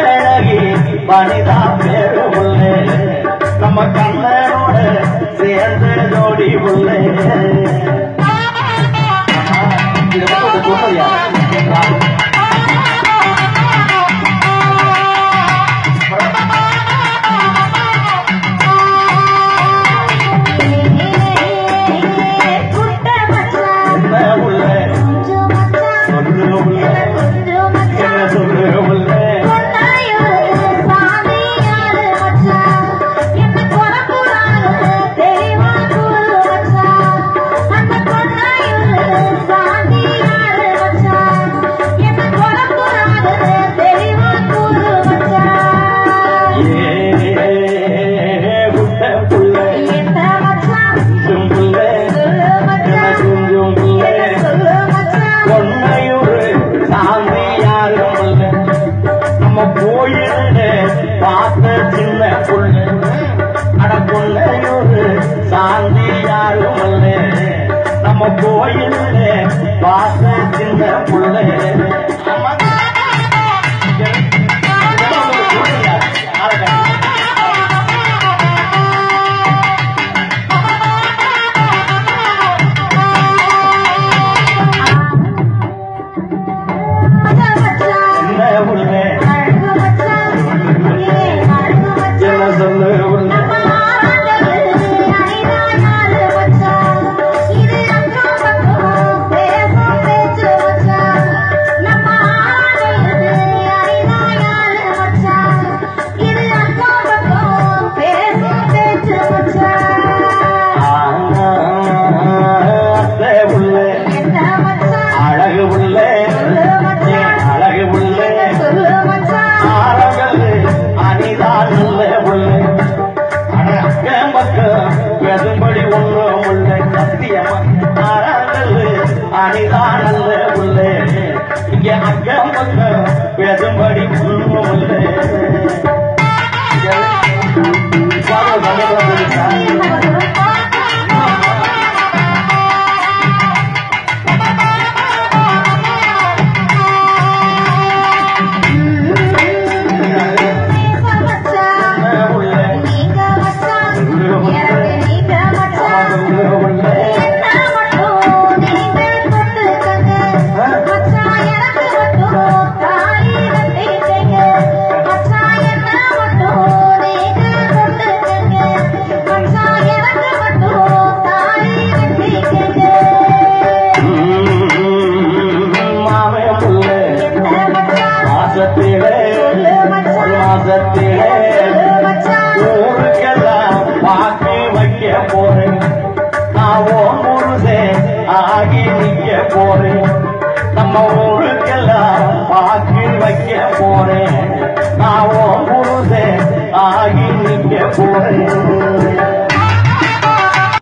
கண்ணழகி வனிதா பேரு உள்ளே நம்ம கண்ணனோட சேர்ந்து ஜோடி உள்ளே இது மட்டும் ஒரு குமரியா என்ன உள்ளே சொல்லு உள்ளே என்ன சொல்லு உள்ளே ஏ குட்ட புள்ளே குஞ்சும் புள்ளே என்ன குஞ்சும் புள்ளே பொன்னையூரு சாந்தி யாரும் இல்ல நம்ம கோயிலே பார்த்த சின்ன புள்ள அட பொன்னையூரு சாந்தி யாரும் இல்ல நம்ம கோயிலே பார்த்த சின்ன புள்ள என்ன புள்ள என்ன சொல்லு புள்ள அத்தை புள்ள அழகு புள்ள அழகு புள்ள ஆரங்கள் அனிதான் நல்ல புள்ள அட அக்கம் பக்கம் எதும்படி ஒன்றும் உள்ள சத்தியமா ஆரங்கள் அனிதான் நல்ல புள்ள இங்க அக்கம் பக்கம் எதும்படி ஒன்றும் இல்லை மாமே புள்ள மாசத்திலே மாசத்திலே ஊருக்கெல்லாம் பாக்கி வைக்க போறேன் நான் ஓ முருசே ஆகி நிக்க போறேன்